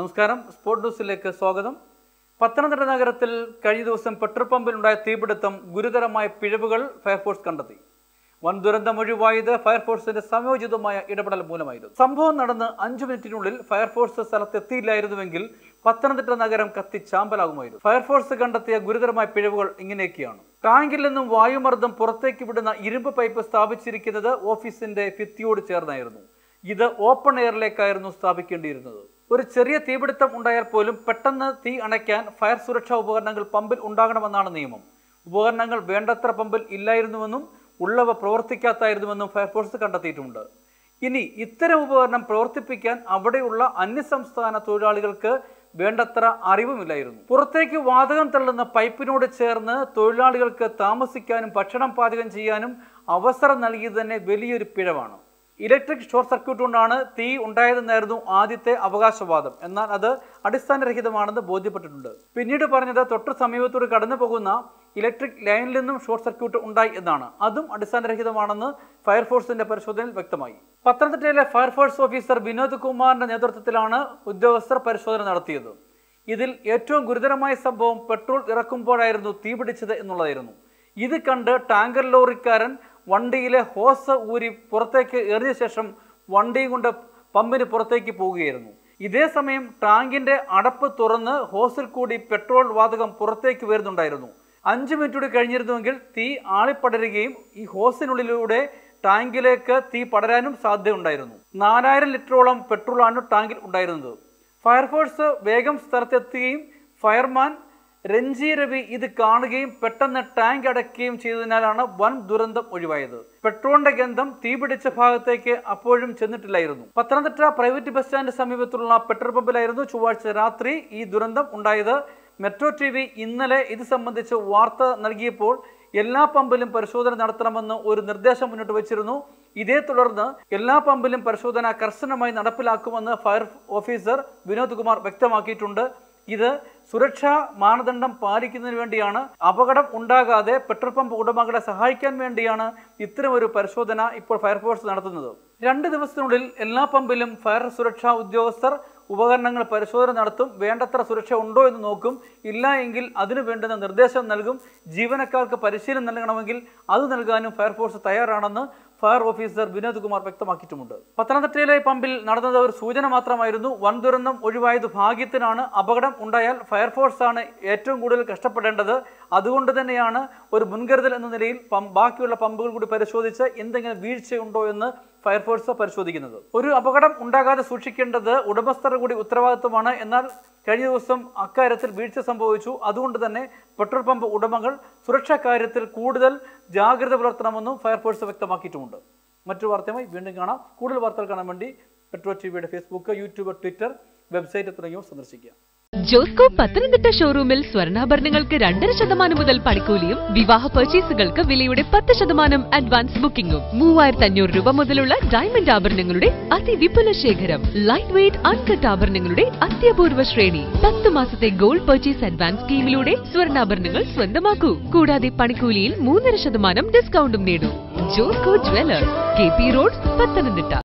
നമസ്കാരം സ്പോർട് ന്യൂസിലേക്ക് സ്വാഗതം പത്തനംതിട്ട നഗരത്തിൽ കഴിഞ്ഞ ദിവസം പെട്രോൾ പമ്പിലുണ്ടായ തീപിടുത്തം ഗുരുതരമായ പിഴവുകൾ ഫയർഫോഴ്സ് കണ്ടെത്തി വൻ ദുരന്തം ഒഴിവായത് ഫയർഫോഴ്സിന്റെ സംയോജിതമായ ഇടപെടൽ മൂലമായിരുന്നു സംഭവം നടന്ന് അഞ്ചു മിനിറ്റിനുള്ളിൽ ഫയർഫോഴ്സ് സ്ഥലത്തെത്തിയില്ലായിരുന്നുവെങ്കിൽ പത്തനംതിട്ട നഗരം കത്തി ചാമ്പലാകുമായിരുന്നു ഫയർഫോഴ്സ് കണ്ടെത്തിയ ഗുരുതരമായ പിഴവുകൾ ഇങ്ങനെയൊക്കെയാണ് ടാങ്കിൽ നിന്നും വായുമർദ്ദം പുറത്തേക്ക് വിടുന്ന ഇരുമ്പ് പൈപ്പ് സ്ഥാപിച്ചിരിക്കുന്നത് ഓഫീസിന്റെ ഭിത്തിയോട് ചേർന്നായിരുന്നു ഇത് ഓപ്പൺ എയറിലേക്കായിരുന്നു സ്ഥാപിക്കേണ്ടിയിരുന്നത് ഒരു ചെറിയ തീപിടുത്തം ഉണ്ടായാൽ പോലും പെട്ടെന്ന് തീ അണയ്ക്കാൻ ഫയർ സുരക്ഷാ ഉപകരണങ്ങൾ പമ്പിൽ ഉണ്ടാകണമെന്നാണ് നിയമം ഉപകരണങ്ങൾ വേണ്ടത്ര പമ്പിൽ ഇല്ലായിരുന്നുവെന്നും ഉള്ളവ പ്രവർത്തിക്കാത്തായിരുന്നുവെന്നും ഫയർഫോഴ്സ് കണ്ടെത്തിയിട്ടുണ്ട് ഇനി ഇത്തരം ഉപകരണം പ്രവർത്തിപ്പിക്കാൻ അവിടെയുള്ള അന്യസംസ്ഥാന തൊഴിലാളികൾക്ക് വേണ്ടത്ര അറിവുമില്ലായിരുന്നു പുറത്തേക്ക് വാതകം തള്ളുന്ന പൈപ്പിനോട് ചേർന്ന് തൊഴിലാളികൾക്ക് താമസിക്കാനും ഭക്ഷണം പാചകം ചെയ്യാനും അവസരം നൽകിയത് തന്നെ വലിയൊരു പിഴവാണ് ഇലക്ട്രിക് ഷോർട്ട് സർക്യൂട്ട് കൊണ്ടാണ് തീ ഉണ്ടായതെന്നായിരുന്നു ആദ്യത്തെ അവകാശവാദം എന്നാൽ അത് അടിസ്ഥാനരഹിതമാണെന്ന് ബോധ്യപ്പെട്ടിട്ടുണ്ട് പിന്നീട് പറഞ്ഞത് തൊട്ട് സമീപത്തൂടെ കടന്നു പോകുന്ന ഇലക്ട്രിക് ലൈനിൽ നിന്നും ഷോർട്ട് സർക്യൂട്ട് ഉണ്ടായി എന്നാണ് അതും അടിസ്ഥാനരഹിതമാണെന്ന് ഫയർഫോഴ്സിന്റെ പരിശോധനയിൽ വ്യക്തമായി പത്തനംതിട്ടയിലെ ഫയർഫോഴ്സ് ഓഫീസർ വിനോദ് കുമാറിന്റെ നേതൃത്വത്തിലാണ് ഉദ്യോഗസ്ഥർ പരിശോധന നടത്തിയത് ഇതിൽ ഏറ്റവും ഗുരുതരമായ സംഭവം പെട്രോൾ ഇറക്കുമ്പോഴായിരുന്നു തീപിടിച്ചത് എന്നുള്ളതായിരുന്നു ഇത് കണ്ട് ടാങ്കർ ലോറിക്കാരൻ വണ്ടിയിലെ ഹോസ് ഊരി പുറത്തേക്ക് എറിഞ്ഞ ശേഷം വണ്ടിയും കൊണ്ട് പമ്പിന് പുറത്തേക്ക് പോവുകയായിരുന്നു ഇതേ സമയം ടാങ്കിന്റെ അടപ്പ് തുറന്ന് ഹോസിൽ കൂടി പെട്രോൾ വാതകം പുറത്തേക്ക് വരുന്നുണ്ടായിരുന്നു അഞ്ച് മിനിറ്റ് കൂടി കഴിഞ്ഞിരുന്നുവെങ്കിൽ തീ ആളിപ്പടരുകയും ഈ ഹോസിനുള്ളിലൂടെ ടാങ്കിലേക്ക് തീ പടരാനും സാധ്യതയുണ്ടായിരുന്നു നാലായിരം ലിറ്ററോളം പെട്രോളാണ് ടാങ്കിൽ ഉണ്ടായിരുന്നത് ഫയർഫോഴ്സ് വേഗം സ്ഥലത്തെത്തുകയും ഫയർമാൻ രഞ്ജി രവി ഇത് കാണുകയും പെട്ടെന്ന് ടാങ്ക് അടയ്ക്കുകയും ചെയ്തതിനാലാണ് വൻ ദുരന്തം ഒഴിവായത് പെട്രോളിന്റെ ഗന്ധം തീപിടിച്ച ഭാഗത്തേക്ക് അപ്പോഴും ചെന്നിട്ടില്ലായിരുന്നു പത്തനംതിട്ട പ്രൈവറ്റ് ബസ് സ്റ്റാൻഡ് സമീപത്തുള്ള പെട്രോൾ പമ്പിലായിരുന്നു ചൊവ്വാഴ്ച രാത്രി ഈ ദുരന്തം ഉണ്ടായത് മെട്രോ ടി വി ഇന്നലെ ഇത് സംബന്ധിച്ച് വാർത്ത നൽകിയപ്പോൾ എല്ലാ പമ്പിലും പരിശോധന നടത്തണമെന്ന് ഒരു നിർദ്ദേശം മുന്നോട്ട് വെച്ചിരുന്നു ഇതേ തുടർന്ന് എല്ലാ പമ്പിലും പരിശോധന കർശനമായി നടപ്പിലാക്കുമെന്ന് ഫയർ ഓഫീസർ വിനോദ് കുമാർ വ്യക്തമാക്കിയിട്ടുണ്ട് ഇത് സുരക്ഷാ മാനദണ്ഡം പാലിക്കുന്നതിന് വേണ്ടിയാണ് അപകടം ഉണ്ടാകാതെ പെട്രോൾ പമ്പ് ഉടമകളെ സഹായിക്കാൻ വേണ്ടിയാണ് ഇത്തരമൊരു പരിശോധന ഇപ്പോൾ ഫയർഫോഴ്സ് നടത്തുന്നത് രണ്ട് ദിവസത്തിനുള്ളിൽ എല്ലാ പമ്പിലും ഫയർ സുരക്ഷാ ഉദ്യോഗസ്ഥർ ഉപകരണങ്ങൾ പരിശോധന നടത്തും വേണ്ടത്ര സുരക്ഷ ഉണ്ടോ എന്ന് നോക്കും ഇല്ല എങ്കിൽ അതിനു വേണ്ടുന്ന നിർദ്ദേശം നൽകും ജീവനക്കാർക്ക് പരിശീലനം നൽകണമെങ്കിൽ അത് നൽകാനും ഫയർഫോഴ്സ് തയ്യാറാണെന്ന് ഫയർ ഓഫീസർ വിനോദ് കുമാർ വ്യക്തമാക്കിയിട്ടുമുണ്ട് പത്തനംതിട്ടയിലെ പമ്പിൽ നടന്നത് ഒരു സൂചന മാത്രമായിരുന്നു വൻ ദുരന്തം ഒഴിവായത് ഭാഗ്യത്തിനാണ് അപകടം ഉണ്ടായാൽ ഫയർഫോഴ്സ് ആണ് ഏറ്റവും കൂടുതൽ കഷ്ടപ്പെടേണ്ടത് അതുകൊണ്ട് തന്നെയാണ് ഒരു മുൻകരുതൽ എന്ന നിലയിൽ പമ്പ് ബാക്കിയുള്ള പമ്പുകൾ കൂടി പരിശോധിച്ച് എന്തെങ്കിലും വീഴ്ചയുണ്ടോ എന്ന് ഫയർഫോഴ്സ് പരിശോധിക്കുന്നത് ഒരു അപകടം ഉണ്ടാകാതെ സൂക്ഷിക്കേണ്ടത് ഉടമസ്ഥരുടെ കൂടി ഉത്തരവാദിത്വമാണ് എന്നാൽ കഴിഞ്ഞ ദിവസം അക്കാര്യത്തിൽ വീഴ്ച സംഭവിച്ചു അതുകൊണ്ട് തന്നെ പെട്രോൾ പമ്പ് ഉടമകൾ സുരക്ഷാ കാര്യത്തിൽ കൂടുതൽ ജാഗ്രത പുലർത്തണമെന്നും ഫയർഫോഴ്സ് വ്യക്തമാക്കിയിട്ടുമുണ്ട് മറ്റൊരു വാർത്തയുമായി വീണ്ടും കാണാം കൂടുതൽ വാർത്തകൾ കാണാൻ വേണ്ടി പെട്രോൾ ടിവിയുടെ ഫേസ്ബുക്ക് യൂട്യൂബ് ട്വിറ്റർ വെബ്സൈറ്റ് തുടങ്ങിയവ സന്ദർശിക്കുക ജോസ്കോ പത്തനംതിട്ട ഷോറൂമിൽ സ്വർണ്ണാഭരണങ്ങൾക്ക് രണ്ടര ശതമാനം മുതൽ പണിക്കൂലിയും വിവാഹ പർച്ചേസുകൾക്ക് വിലയുടെ പത്ത് ശതമാനം അഡ്വാൻസ് ബുക്കിംഗും മൂവായിരത്തി അഞ്ഞൂറ് രൂപ മുതലുള്ള ഡയമണ്ട് ആഭരണങ്ങളുടെ അതിവിപുല ശേഖരം ലൈറ്റ് വെയ്റ്റ് അൺകട്ട് ആഭരണങ്ങളുടെ അത്യപൂർവ ശ്രേണി പത്ത് മാസത്തെ ഗോൾഡ് പർച്ചേസ് അഡ്വാൻസ് സ്കീമിലൂടെ സ്വർണ്ണാഭരണങ്ങൾ സ്വന്തമാക്കൂ കൂടാതെ പണിക്കൂലിയിൽ മൂന്നര ശതമാനം ഡിസ്കൗണ്ടും നേടൂ Josco jewellers K P road Pathanamthitta